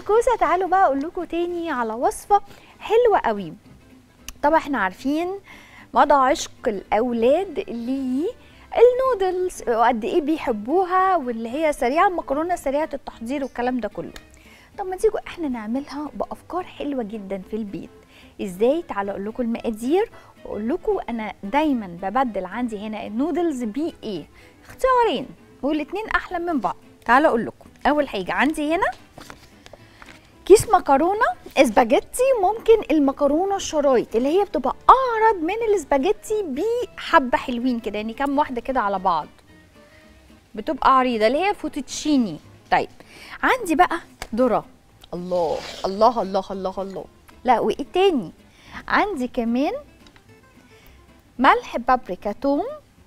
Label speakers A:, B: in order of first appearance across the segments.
A: كوسكوسه تعالوا بقى اقول لكم تاني على وصفه حلوه قوي طبعا احنا عارفين مدى عشق الاولاد للنودلز وقد ايه بيحبوها واللي هي سريعه المكرونه سريعه التحضير والكلام ده كله طب ما تيجوا احنا نعملها بافكار حلوه جدا في البيت ازاي تعالوا اقول لكم المقادير واقول لكم انا دايما ببدل عندي هنا النودلز بايه اختيارين والاتنين احلى من بعض تعالوا اقول لكم اول حاجه عندي هنا كيس مكرونه اسباجيتي ممكن المكرونه الشرايط اللي هي بتبقى اعرض من الاسباجيتي بحبه حلوين كده يعني كام واحده كده على بعض بتبقى عريضه اللي هي فوتوتشيني طيب عندي بقى ذره الله الله الله الله الله لا وايه تاني عندي كمان ملح بابريكا توم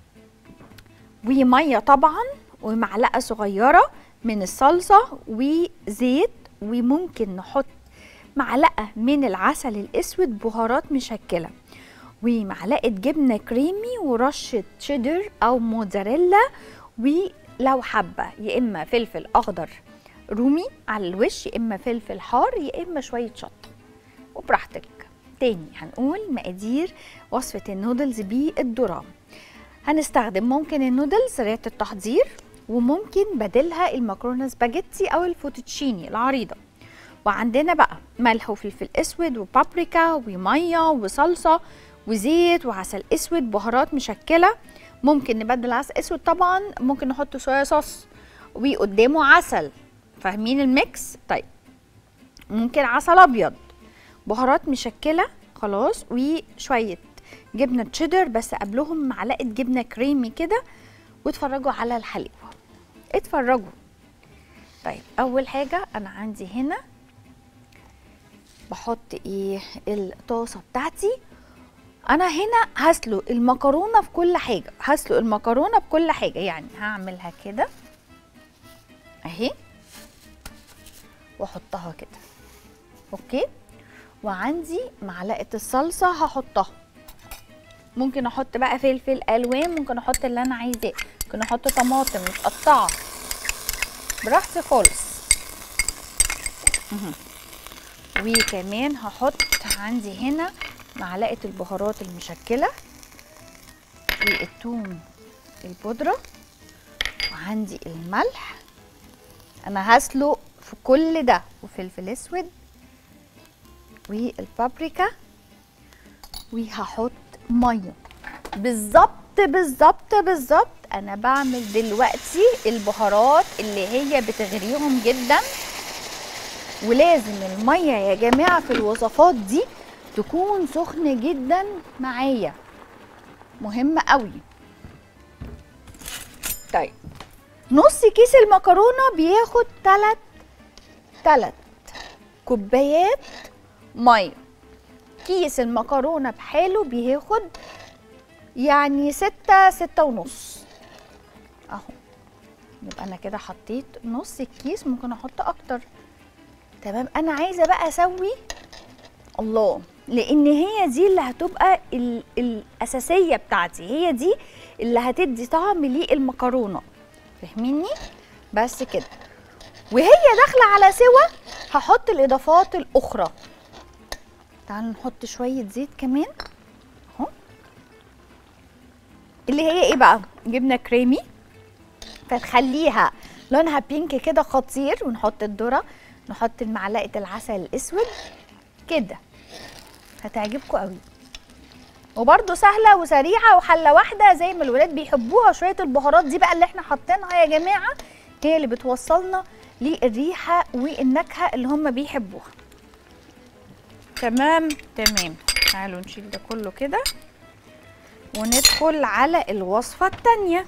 A: وميه طبعا ومعلقه صغيره من الصلصه وزيت وممكن نحط معلقه من العسل الاسود بهارات مشكله ومعلقه جبنه كريمي ورشه شيدر او موتزاريلا ولو حبه يا اما فلفل اخضر رومي على الوش يا اما فلفل حار يا اما شويه شطه وبراحتك تاني هنقول مقادير وصفه النودلز بالذره هنستخدم ممكن النودلز سريعه التحضير وممكن بديلها المكرونه سباجيتي او الفوتوتشيني العريضه وعندنا بقى ملح وفلفل اسود وبابريكا وميه وصلصه وزيت وعسل اسود بهارات مشكله ممكن نبدل عسل اسود طبعا ممكن نحط صويا صوص وقدامه عسل فاهمين الميكس طيب ممكن عسل ابيض بهارات مشكله خلاص وشويه جبنه تشيدر بس قبلهم معلقه جبنه كريمي كده واتفرجوا على الحليب اتفرجوا طيب اول حاجه انا عندي هنا بحط ايه الطاسه بتاعتي انا هنا هسلق المكرونه في كل حاجه هسلق المكرونه بكل حاجه يعني هعملها كده اهي واحطها كده اوكي وعندي معلقه الصلصه هحطها ممكن احط بقى فلفل الوان ممكن احط اللي انا عايزاه ممكن احط طماطم متقطعه براحتي خالص وكمان هحط عندي هنا معلقه البهارات المشكله والثوم البودره وعندي الملح انا هسلق في كل ده وفلفل اسود والبابريكا وهحط ميه بالظبط بالظبط بالظبط انا بعمل دلوقتي البهارات اللي هي بتغريهم جدا ولازم الميه يا جماعه في الوصفات دي تكون سخنه جدا معايا مهمه قوي طيب نص كيس المكرونه بياخد 3 3 كوبايات ميه كيس المكرونه بحاله بياخد يعني ستة ستة ونص اهو يبقى انا كده حطيت نص الكيس ممكن احط اكتر تمام انا عايزه بقى اسوي الله لان هي دي اللي هتبقى ال الاساسيه بتاعتي هي دي اللي هتدي طعم للمكرونه فاهميني بس كده وهي داخله على سوا هحط الاضافات الاخرى تعالوا نحط شويه زيت كمان اهو اللي هي ايه بقى جبنه كريمي فتخليها لونها بينك كده خطير ونحط الذره نحط معلقه العسل الاسود كده هتعجبكم قوي وبرده سهله وسريعه وحله واحده زي ما الولاد بيحبوها شويه البهارات دي بقى اللي احنا حاطينها يا جماعه هي اللي بتوصلنا للريحه والنكهه اللي هم بيحبوها تمام تمام تعالوا نشيل ده كله كده وندخل على الوصفه التانيه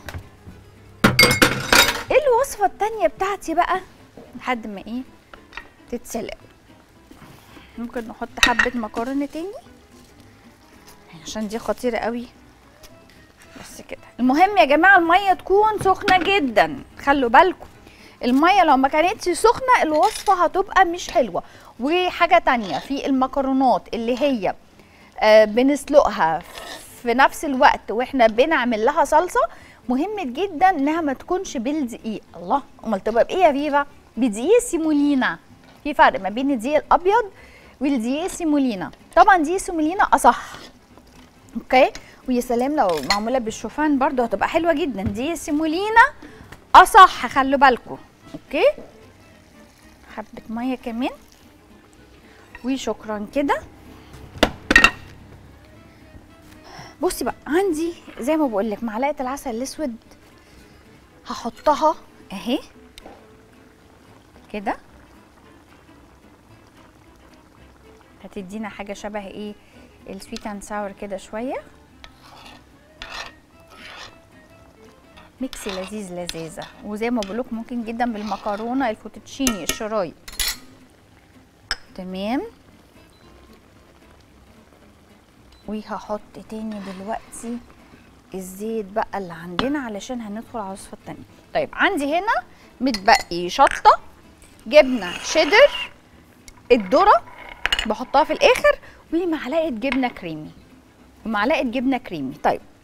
A: الوصفه التانيه بتاعتي بقى لحد ما ايه تتسلق ممكن نحط حبه مكرونه تاني عشان دي خطيره قوي بس كده المهم يا جماعه الميه تكون سخنه جدا خلوا بالكم الميه لو ما كانتش سخنه الوصفه هتبقى مش حلوه وحاجه تانية في المكرونات اللي هي آه بنسلقها في نفس الوقت واحنا بنعمل لها صلصه مهم جدا انها ما تكونش بالدقيق الله امال تبقى بايه يا فيفا بدقيق سيمولينا في فرق ما بين الدقيق الابيض والدقيق السيمولينا طبعا دقيق السيمولينا اصح اوكي ويا سلام لو معموله بالشوفان برضو هتبقى حلوه جدا دي السيمولينا اصح خلوا بالكم اوكي حبه ميه كمان وشكرا كده بصي بقى عندي زي ما بقول لك معلقه العسل الاسود هحطها اهي كده هتدينا حاجه شبه ايه السويت اند ساور كده شويه ميكس لذيذ لذيذه وزي ما بقولك ممكن جدا بالمكرونه الفوتوتشيني الشرايط تمام وهحط تاني دلوقتي الزيت بقى اللي عندنا علشان هندخل على الوصفه التانيه طيب عندي هنا متبقي شطه جبنه شيدر الذره بحطها في الاخر ومعلقه جبنه كريمي ومعلقه جبنه كريمي طيب